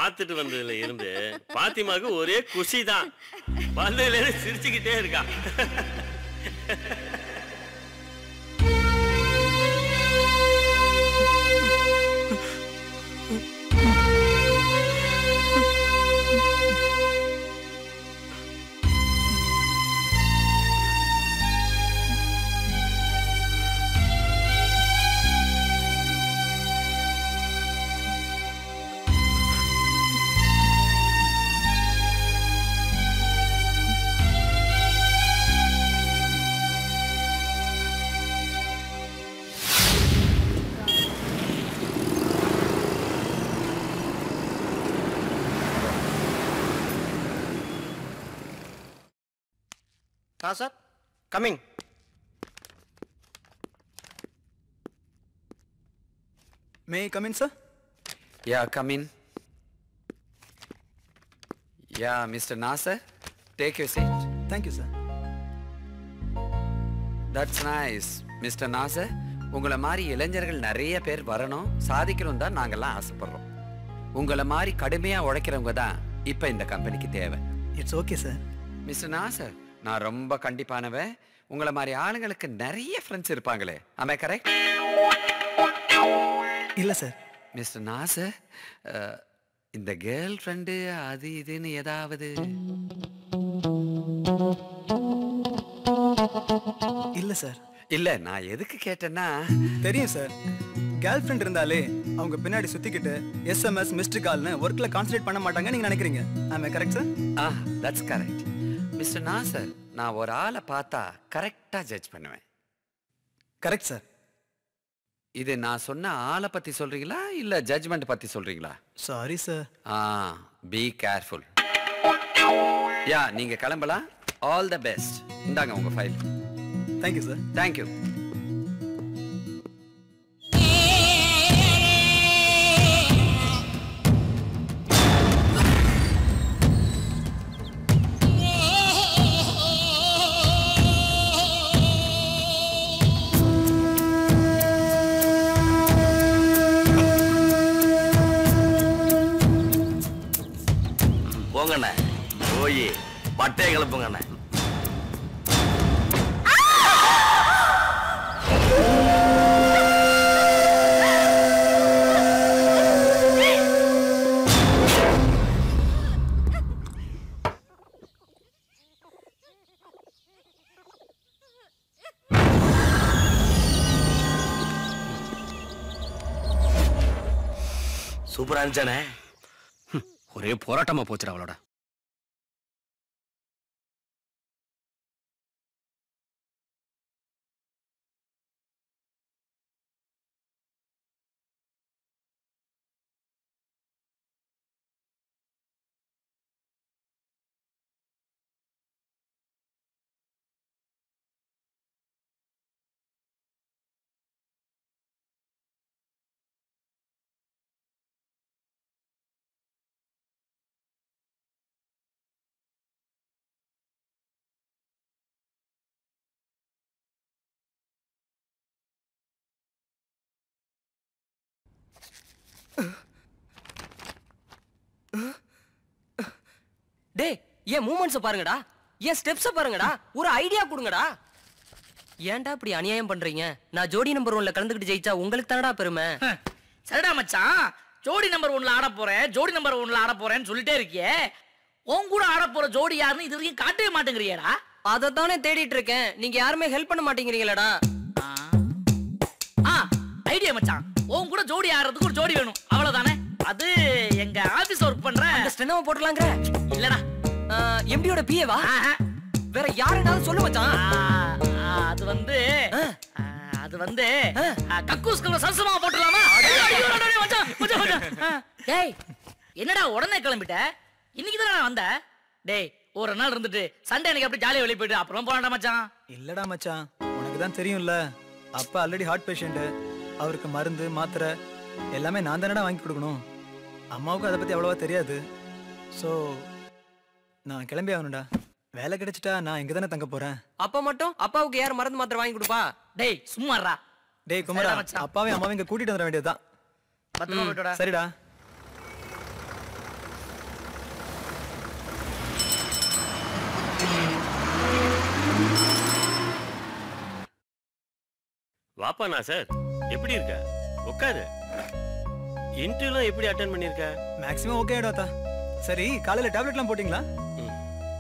பார்த்துட்டு வந்ததுல இருந்து பாத்திமாக்கு ஒரே குஷி தான் வந்ததுல இருந்து சிரிச்சுக்கிட்டே இருக்கா Ah, sir. Coming. May I come in, sir? Yeah, come in. Yeah, Mr. Nasser, take your seat. Thank you, sir. That's nice. Mr. Nasser, உங்களை மாதிரி இளைஞர்கள் நிறைய பேர் வரணும் சாதிக்கணும் தான் நாங்கெல்லாம் ஆசைப்படுறோம் உங்களை மாதிரி கடுமையா உழைக்கிறவங்க தான் இப்ப இந்த கம்பெனிக்கு தேவை It's okay, sir. Mister Nassar நான் ரொம்ப கண்டிப்பானவன் உங்களை மாதிரி ஆளுங்களுக்கு நிறைய ஃப்ரெண்ட்ஸ் இருப்பாங்களே ஆமே கரெக்ட் இல்ல சார் மிஸ்டர் நாசர் அஹ், இந்த கேர்ள் ஃப்ரெண்டு அது இதுன்னு ஏதாவது இல்ல சார் இல்ல நான் எதுக்கு கேட்டேன்னா தெரியும் சார் கேர்ள் ஃப்ரெண்ட் இருந்தாலே அவங்க பின்னாடி சுத்திக்கிட்டு எஸ்எம்எஸ் மிஸ்டு கால்னு ஒர்க்ல கான்சன்ட்ரேட் பண்ண மாட்டாங்க நீங்க நினைக்கிறீங்க ஆமா கரெக்ட் சார் ஆ தட்ஸ் கரெக்ட் மிஸ்டர் நாசர் நான் ஒரு ஆளை பார்த்தா கரெக்டா ஜட்ஜ் பண்ணுவேன் கரெக்ட் சார் இது நான் சொன்ன ஆளை பத்தி சொல்றீங்களா இல்ல ஜட்ஜ்மெண்ட் பத்தி சொல்றீங்களா சாரி சார் ஆ பி கேர்ஃபுல் யா நீங்க கிளம்பலாம் ஆல் த பெஸ்ட் இந்தாங்க உங்க ஃபைல் தேங்க்யூ சார் தேங்க்யூ போங்கண்ணே போய் பட்டையை கிளப்புங்கண்ணே சூப்பரா இருந்துச்சானே ஒரே போராட்டமா போச்சுடா அவளோட டேய் ஏன் மூமெண்ட்ஸ் பாருங்கடா ஏன் ஸ்டெப்ஸ பாருங்கடா ஒரு ஐடியா கொடுங்கடா ஏன்டா இப்படி அநியாயம் பண்றீங்க நான் ஜோடி நம்பர் ஒன்ல கலந்துக்கிட்டு ஜெயிச்சா உங்களுக்கு தானடா பெருமை சரிடா மச்சான் ஜோடி நம்பர் ஒன்ல ஆட போறேன் ஜோடி நம்பர் ஒன்ல ஆட போறேன்னு சொல்லிட்டே இருக்கியே உன் கூட ஆட போற ஜோடி யாருன்னு இது வரைக்கும் காட்டவே மாட்டேங்கிறியேடா அதை தானே தேடிட்டு இருக்கேன் நீங்க யாருமே ஹெல்ப் பண்ண மாட்டேங்கிறீங்களடா ஆ ஐடியா மச்சான் உன் கூட ஜோடி ஆடுறதுக்கு ஒரு ஜோடி வேணும் அவ்வளவுதானே அது எங்க ஆபீஸ் ஒர்க் பண்ற அந்த ஸ்டெனோவை போட்டலாங்கிற இல்லடா எம்டியோட பிஏவா வேற யாருனாலும் சொல்லு மச்சான் ஆ, அது வந்து ஆ, அது வந்து ஆ, கக்கூஸ்குள்ள சரசமா போட்டுலாமா ஐயோ, ஐயோ, ஐயோ, மச்சான், மச்சான், மச்சான். ஆ, டேய் என்னடா உடனே கிளம்பிட்ட இன்னைக்கு தானே வந்த டேய் ஒரு நாள் இருந்துட்டு சண்டே அன்னைக்கு அப்படியே ஜாலியா வெளிய போயிட்டு அப்புறம் போலாம்டா மச்சான் இல்லடா மச்சான் உனக்கு தான் தெரியும்ல அப்பா ஆல்ரெடி ஹார்ட் பேஷண்ட் அவருக்கு மருந்து மாத்திரை எல்லாமே நான் தானடா வாங்கி கொடுக்கணும் அம்மாவுக்கும் அதை பத்தி அவ்வளவா தெரியாது ஸோ நான் கிளம்பி ஆகணும்டா வேலை கிடைச்சிட்டா நான் இங்க தானே தங்க போறேன் அப்பா மட்டும் அப்பாவுக்கு யார் மருந்து மாத்திரை வாங்கி கொடுப்பா டேய் சும்மாறா டேய் குமரா சரிடா மச்சான். அப்பாவையும் அம்மாவையும் இங்க கூட்டிட்டு வந்துட வேண்டியதுதான் பத்திரமா போயிட்டு வாடா. சரிடா வாப்பா நான் சார் எப்படி இருக்க உட்காரு இன்டர்வியூலாம் எப்படி அட்டன் பண்ணிருக்க மேக்ஸிமம் ஓகே ஆயிடும் அத்தா சரி காலையில டேப்லெட்லாம் போட்டிங்களா ம்.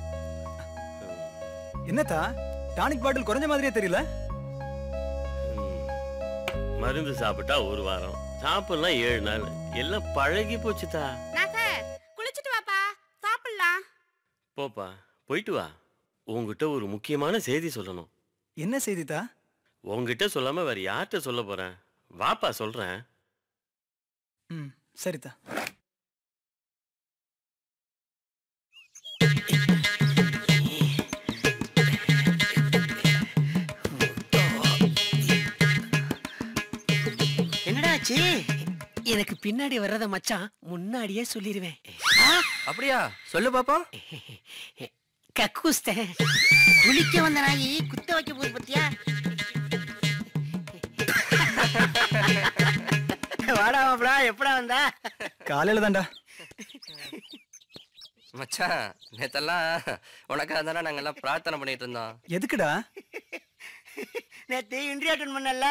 என்னத்தா டானிக் பாட்டில் குறைஞ்ச மாதிரியே தெரியல ம். மருந்து சாப்பிட்டா ஒரு வாரம் சாப்பிடலாம் ஏழு நாள் எல்லாம் பழகி போச்சுதா நாசர் குளிச்சிட்டு வாப்பா சாப்பிடலாம் போப்பா போயிட்டு வா உங்ககிட்ட ஒரு முக்கியமான செய்தி சொல்லணும் என்ன செய்தித்தா உங்ககிட்ட சொல்லாம வேற யார்கிட்ட சொல்ல போறேன் வாப்பா சொல்றேன் ம் சரித்தா என்னடாச்சு எனக்கு பின்னாடி வர்றத மச்சான் முன்னாடியே சொல்லிடுவேன் அப்படியா சொல்லு பாப்போம் கக்கூஸ்தேன் குளிக்க வந்த நாயி குத்த வைக்க போகுது பத்தியா வாடா மாப்ளா எப்படா வந்த காலையில தான்டா மச்சான் நேத்தெல்லாம் உனக்காக தானே நாங்க எல்லாம் பிரார்த்தனை பண்ணிட்டு இருந்தோம் எதுக்குடா நேத்து இன்டர்வியூ அட்டன் பண்ணல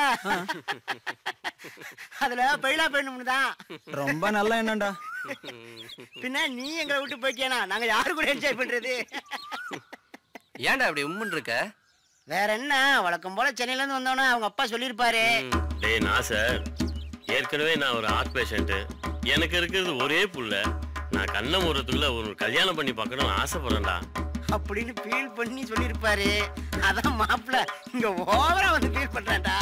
அதுல பயிலா போயிடணும்னு தான் ரொம்ப நல்லா என்னடா பின்ன நீ எங்களை விட்டு போயிட்டியானா நாங்க யாரு கூட என்ஜாய் பண்றது ஏன்டா அப்படி உம்முன்னு இருக்க வேற என்ன வழக்கம் போல சென்னையில இருந்து வந்தோன்னா அவங்க அப்பா சொல்லியிருப்பாரு டேய் நான் சார் ஏற்கனவே நான் ஒரு ஹார்ட் பேஷண்ட் எனக்கு இருக்கிறது ஒரே புள்ள நான் கண்ணை மூடுறதுக்குள்ள ஒரு கல்யாணம் பண்ணி பார்க்கணும்னு ஆசைப்படுறேன்டா அப்படின்னு ஃபீல் பண்ணி சொல்லியிருப்பாரு அதான் மாப்பிள்ள இங்க ஓவரா வந்து ஃபீல் பண்றான்டா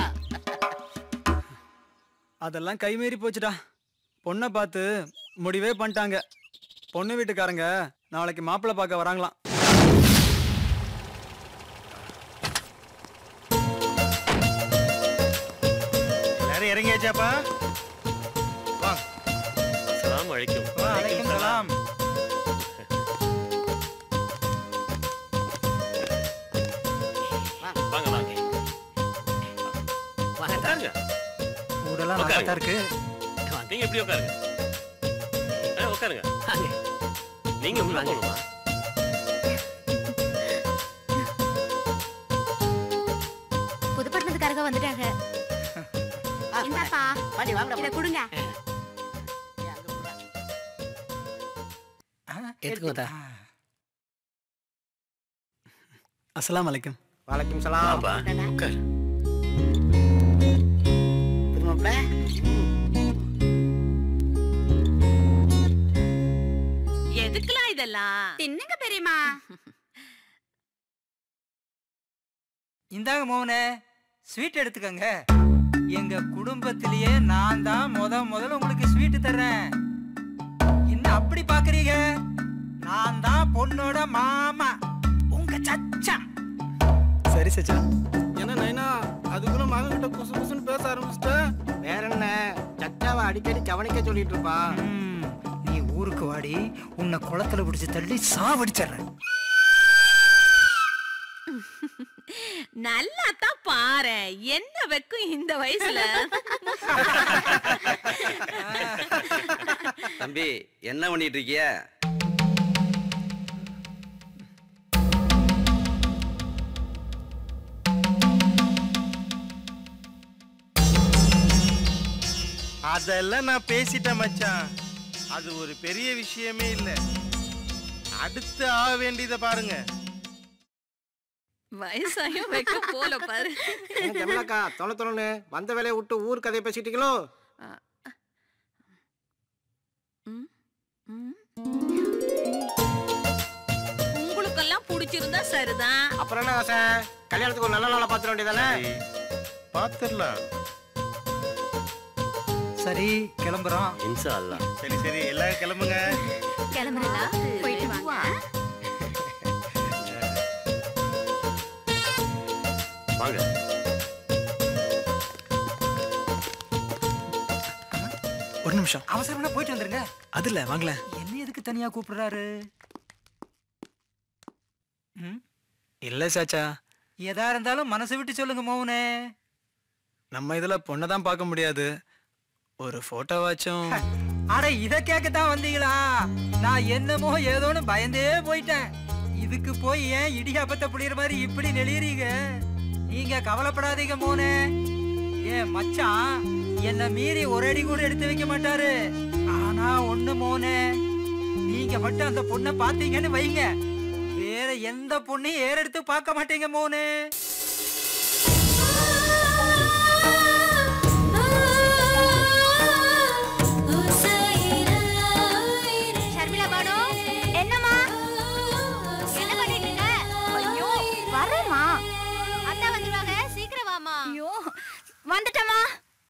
அதெல்லாம் கைமீறி போச்சுடா பொண்ணை பார்த்து முடிவே பண்ணிட்டாங்க பொண்ணு வீட்டுக்காரங்க நாளைக்கு மாப்பிள்ளை பார்க்க வராங்களாம் எல்லாரும் இறங்கியாச்சாப்பா சலாம் அழைக்கும் வலைக்கும் சலாம் வாங்க வாங்க உட்காருங்க ஊடெல்லாம் நல்லா தான் இருக்கு நீங்க எப்படி உட்காருங்க ஆ, உட்காருங்க நீங்க உள்ள போகணுமா புதுப்பட்டினத்துக்காரங்க வந்துட்டாங்க இந்தாப்பா பாண்டி வாங்கடா இத கொடுங்க எடுத்துக்கோதா அஸ்ஸலாமு அலைக்கும் வலைக்கும் சலாம் வாப்பா உட்காரு புது மாப்பிள்ள எதுக்குலாம் இதெல்லாம் தின்னுங்க பெரியம்மா இந்தாங்க மோகனே ஸ்வீட் எடுத்துக்கங்க எங்க குடும்பத்திலேயே நான் தான் முத முதல்ல உங்களுக்கு ஸ்வீட் தர்றேன் என்ன அப்படி பாக்குறீங்க நான் தான் பொண்ணோட மாமா உங்க சச்சா சரி சச்சா என்ன நைனா அதுக்குள்ள மகன் கிட்ட குசு குசுன்னு பேச ஆரம்பிச்சிட்ட வேற என்ன சச்சாவை அடிக்கடி கவனிக்க சொல்லிட்டு இருப்பா ம், நீ ஊருக்கு வாடி உன்னை குளத்துல பிடிச்சு தள்ளி சாவடிச்சிடுறேன் நல்லா தான் பாரு என்ன வெக்கும் இந்த வயசுல தம்பி என்ன பண்ணிட்டு இருக்கிய அதெல்லாம் நான் பேசிட்டேன் மச்சான் அது ஒரு பெரிய விஷயமே இல்ல அடுத்து ஆக வேண்டியதை பாருங்க வயசாயும் வைக்க போல பாரு ஜமலாக்கா தொலை தொலைன்னு வந்த வேலையை விட்டு ஊர் கதையை பேசிட்டீங்களோ உங்களுக்கெல்லாம் பிடிச்சிருந்தா சரிதான் அப்புறம் என்ன ஆசை கல்யாணத்துக்கு ஒரு நல்ல நாளா பாத்துற வேண்டியதானே பாத்துடலாம் சரி கிளம்புறோம் இன்சா அல்லாஹ் சரி சரி எல்லாரும் கிளம்புங்க கிளம்புறா போயிட்டு வாங்க வாங்க ஒரு நிமிஷம் அவசரம்னா போயிட்டு வந்துருங்க அதுல வாங்கல என்ன எதுக்கு தனியா கூப்பிடுறாரு ம், இல்ல சாச்சா எதா இருந்தாலும் மனசு விட்டு சொல்லுங்க மோகனே நம்ம இதுல பொண்ணை தான் பார்க்க முடியாது ஒரு போட்டோவாச்சும் அட இத கேட்கத்தான் வந்தீங்களா நான் என்னமோ ஏதோன்னு பயந்தே போயிட்டேன் இதுக்கு போய் ஏன் இடியாப்பத்தை புளியற மாதிரி இப்படி நெளியறீங்க நீங்க கவலைப்படாதீங்க மோனே ஏன் மச்சான் என்ன மீறி ஒரு அடி கூட எடுத்து வைக்க மாட்டாரு ஆனா ஒண்ணு மோனே நீங்க மட்டும் அந்த பொண்ணை பாத்தீங்கன்னு வைங்க வேற எந்த பொண்ணையும் ஏறெடுத்து பார்க்க மாட்டீங்க மோனே